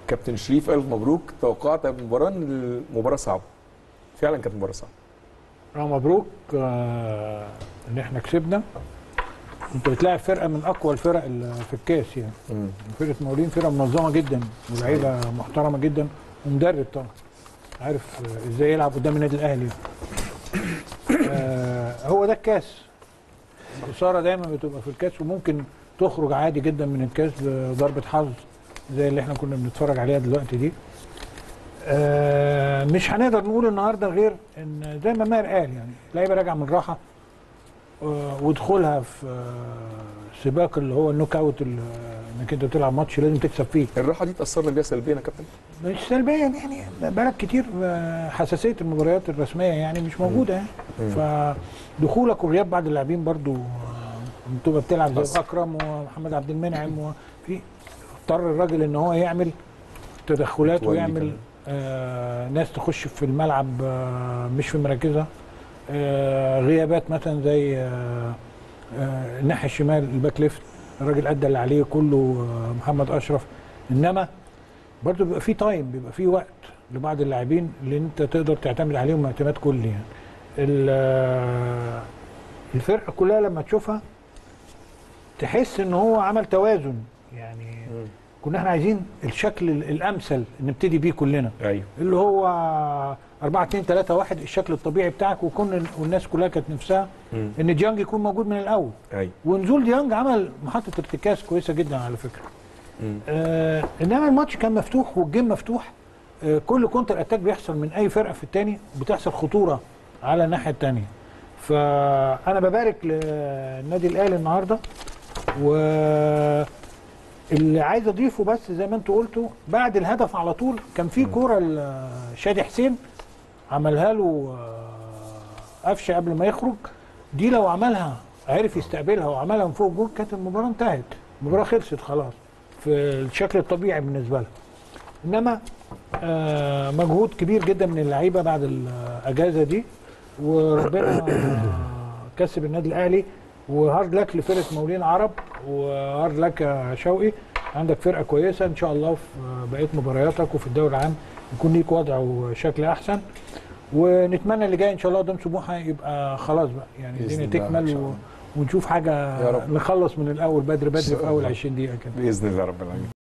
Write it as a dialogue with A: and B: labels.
A: كابتن شريف الف مبروك توقعت قبل المباراه ان المباراه صعبه فعلا كانت مباراه صعبه
B: اه مبروك آه ان احنا كسبنا انت بتلاعب فرقه من اقوى الفرق ال- في الكاس يعني
A: مم.
B: فرقه مولين فرقه منظمه جدا ولاعيبه محترمه جدا ومدرب طبعا عارف آه، ازاي يلعب قدام النادي الاهلي آه هو ده الكاس الخساره دايما بتبقى في الكاس وممكن تخرج عادي جدا من الكاس بضربه حظ زي اللي احنا كنا بنتفرج عليها دلوقتي دي آه مش هنقدر نقول النهارده غير ان زي ما ماهر قال يعني لعيبه راجعه من راحه آه، ودخولها في آه، سباق اللي هو النوك اوت اللي- انك انت بتلعب ماتش لازم تكسب فيه
A: الراحه دي تاثرنا بيها سلبيا يا كابتن
B: مش سلبيا يعني بقالك كتير آه، حساسيه المباريات الرسميه يعني مش موجوده يعني فدخولك وغياب بعض اللاعبين برضو آه، بتبقى بتلعب زي
A: أثر.
B: اكرم ومحمد عبد المنعم وفي اضطر الراجل ان هو يعمل تدخلات
A: متولي
B: ويعمل
A: كمان.
B: آه ناس تخش في الملعب آه مش في مراكزها آه غيابات مثلا زي آه آه الناحيه الشمال الباك ليفت الراجل ادى اللي عليه كله آه محمد اشرف انما برضه بيبقى في تايم بيبقى في وقت لبعض اللاعبين اللي انت تقدر تعتمد عليهم اعتماد كلي يعني ال- آه، الفرقه كلها لما تشوفها تحس ان هو عمل توازن يعني كنا احنا عايزين الشكل ال- الامثل نبتدي بيه كلنا
A: ايوه
B: اللي هو 4 2 3 1 الشكل الطبيعي بتاعك وكنا والناس كلها كانت نفسها
A: مم.
B: ان ديانج يكون موجود من الاول
A: ايوه
B: ونزول ديانج عمل محطه ارتكاز كويسه جدا على فكره
A: مم.
B: آه انما الماتش كان مفتوح والجيم مفتوح آه كل كونتر اتاك بيحصل من اي فرقه في الثاني بتحصل خطوره على الناحيه الثانيه فانا ببارك للنادي الاهلي النهارده و اللي عايز اضيفه بس زي ما انتوا قلتوا بعد الهدف على طول كان في كوره لشادي حسين عملها له آه، قفشه قبل ما يخرج دي لو عملها عرف يستقبلها وعملها من فوق الجول كانت المباراه انتهت المباراه خلصت خلاص في الشكل الطبيعي بالنسبه لها انما آه مجهود كبير جدا من اللعيبه بعد الاجازه دي وربنا آه، كسب النادي الاهلي وهارد لك لفرقه مولين عرب وهارد لك يا شوقي عندك فرقه كويسه ان شاء الله في بقيه مبارياتك وفي الدوري العام يكون ليك وضع وشكل احسن ونتمنى اللي جاي ان شاء الله قدام سموحه يبقى خلاص بقى يعني
A: بإذن
B: الدنيا
A: الله إن شاء
B: تكمل و...
A: الله.
B: ونشوف حاجه
A: يا رب.
B: نخلص من الاول بدري بدري
A: شاء
B: في اول
A: الله.
B: 20 دقيقه كده
A: باذن الله رب العالمين